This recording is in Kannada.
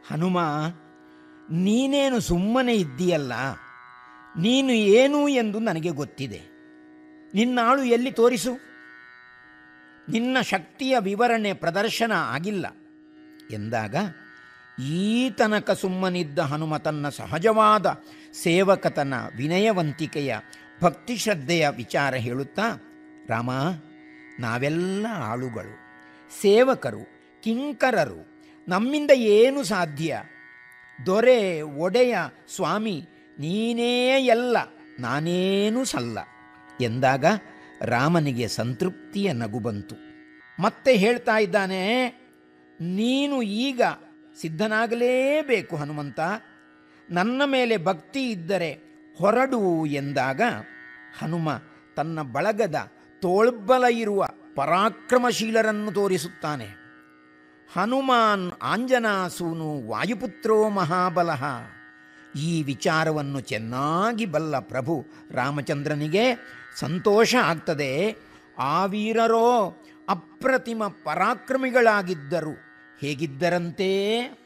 ಹನುಮ ನೀನೇನು ಸುಮ್ಮನೆ ಇದ್ದೀಯಲ್ಲ ನೀನು ಏನು ಎಂದು ನನಗೆ ಗೊತ್ತಿದೆ ನಿನ್ನಾಳು ಎಲ್ಲಿ ತೋರಿಸು ನಿನ್ನ ಶಕ್ತಿಯ ವಿವರಣೆ ಪ್ರದರ್ಶನ ಆಗಿಲ್ಲ ಎಂದಾಗ ಈ ತನಕ ಸುಮ್ಮನಿದ್ದ ಹನುಮ ತನ್ನ ಸಹಜವಾದ ಸೇವಕತನ ವಿನಯವಂತಿಕೆಯ ಭಕ್ತಿ ಶ್ರದ್ಧೆಯ ವಿಚಾರ ಹೇಳುತ್ತಾ ರಾಮ ನಾವೆಲ್ಲ ಆಳುಗಳು ಸೇವಕರು ಕಿಂಕರರು ನಮ್ಮಿಂದ ಏನು ಸಾಧ್ಯ ದೊರೆ ಒಡೆಯ ಸ್ವಾಮಿ ನೀನೇ ಎಲ್ಲ ನಾನೇನೂ ಸಲ್ಲ ಎಂದಾಗ ರಾಮನಿಗೆ ಸಂತೃಪ್ತಿಯ ನಗು ಬಂತು ಮತ್ತೆ ಹೇಳ್ತಾ ಇದ್ದಾನೆ ನೀನು ಈಗ ಸಿದ್ಧನಾಗಲೇಬೇಕು ಹನುಮಂತ ನನ್ನ ಮೇಲೆ ಭಕ್ತಿ ಇದ್ದರೆ ಹೊರಡು ಎಂದಾಗ ಹನುಮ ತನ್ನ ಬಳಗದ ತೋಳ್ಬಲ ಇರುವ ಪರಾಕ್ರಮಶೀಲರನ್ನು ತೋರಿಸುತ್ತಾನೆ ಹನುಮಾನ್ ಆಂಜನಾಸೂನು ವಾಯುಪುತ್ರೋ ಮಹಾಬಲಃ ಈ ವಿಚಾರವನ್ನು ಚೆನ್ನಾಗಿ ಬಲ್ಲ ಪ್ರಭು ರಾಮಚಂದ್ರನಿಗೆ ಸಂತೋಷ ಆಗ್ತದೆ ಆ ವೀರರೋ ಅಪ್ರತಿಮ ಪರಾಕ್ರಮಿಗಳಾಗಿದ್ದರು ಹೇಗಿದ್ದರಂತೆ